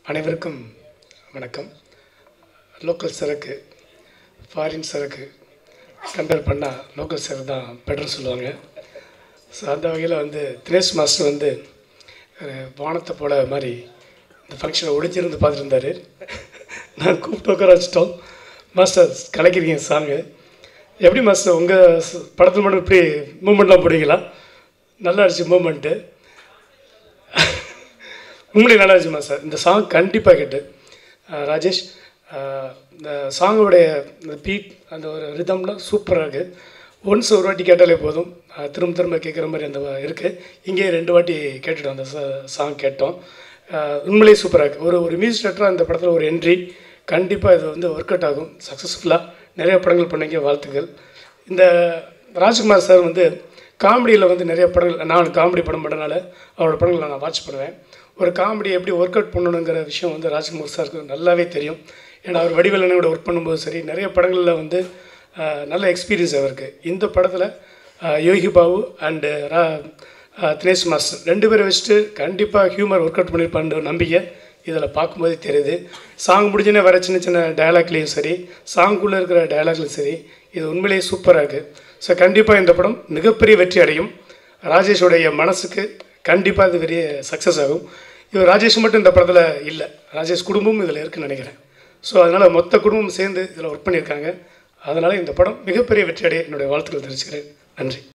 அனைவருக்கும் வணக்கம் லோக்கல் சரக்கு ஃபாரின் சரக்கு கம்பேர் பண்ணால் லோக்கல் சரக்கு தான் பெட்டர்னு சொல்லுவாங்க ஸோ அந்த வகையில் வந்து தினேஷ் மாஸ்டர் வந்து அஹ், வானத்தை போல மாதிரி இந்த ஃபங்க்ஷனை ஒடிச்சிருந்து பார்த்துருந்தாரு நான் கூப்பிட்டு உட்கார வச்சிட்டோம் மாஸ்டர் கலக்கிறீங்க சாங்கு எப்படி மாஸ்டர் உங்கள் படத்தில் மட்டும் இப்படி மூமெண்ட்லாம் போடுவீங்களா நல்லா இருந்துச்சு மூமெண்ட்டு உண்மையிலே நல்லா இருந்துச்சு மாஸ்டர் இந்த சாங் கண்டிப்பாக கேட்டு அஹ் ராஜேஷ் அஹ் இந்த சாங்கோடைய இந்த பீட் அந்த ஒரு ரிதம்லாம் சூப்பராக இருக்குது ஒன்ஸ் ஒரு வாட்டி கேட்டாலே போதும் அஹ் திரும்ப திரும்ப கேட்குற மாதிரி அந்த இருக்குது இங்கேயே ரெண்டு வாட்டி கேட்டுட்டோம் அந்த சாங் கேட்டோம் அஹ் உண்மையிலேயே சூப்பராக இருக்குது ஒரு ஒரு மியூசிக் டேரக்டராக இந்த படத்தில் ஒரு என்ட்ரி கண்டிப்பாக இது வந்து ஒர்க் அவுட் ஆகும் சக்ஸஸ்ஃபுல்லாக நிறைய படங்கள் பண்ணீங்க வாழ்த்துக்கள் இந்த ராஜ்குமார் சார் வந்து காமெடியில் வந்து நிறைய படங்கள் நான் காமெடி படம் பண்ணனால அவரோட படங்களை நான் வாட்ச் பண்ணுவேன் ஒரு காமெடி எப்படி ஒர்க் அவுட் பண்ணணுங்கிற விஷயம் வந்து ராஜ்குமார் சாருக்கு நல்லாவே தெரியும் ஏன்னா அவர் வடிவலனோட ஒர்க் பண்ணும்போது சரி நிறைய படங்களில் வந்து ஆஹ், நல்ல எக்ஸ்பீரியன்ஸ் அவருக்கு இந்த படத்தில் யோகி பாபு அண்டு ரா ஆஹ், தினேஷ் மாஸ்டர் ரெண்டு பேரை வச்சுட்டு கண்டிப்பாக ஹியூமர் ஒர்க் அவுட் பண்ணியிருப்பான்ற ஒரு நம்பிக்கை இதில் பார்க்கும்போதே தெரியுது சாங் முடிஞ்சுனே வர சின்ன சின்ன டயலாக்லேயும் சரி சாங்குள்ளே இருக்கிற டயலாக்லையும் சரி இது உண்மையிலேயே சூப்பராக இருக்குது ஸோ கண்டிப்பாக இந்த படம் மிகப்பெரிய வெற்றி அடையும் ராஜேஷோடைய மனசுக்கு கண்டிப்பாக இது பெரிய சக்ஸஸ் ஆகும் இது ராஜேஷ் மட்டும் இந்த படத்தில் இல்லை ராஜேஷ் குடும்பமும் இதில் இருக்குன்னு நினைக்கிறேன் ஸோ அதனால் மொத்த குடும்பமும் சேர்ந்து இதில் ஒர்க் பண்ணியிருக்காங்க அதனால் இந்த படம் மிகப்பெரிய வெற்றி அடைய என்னுடைய வாழ்த்துக்கள் தெரிவிச்சுக்கிறேன் நன்றி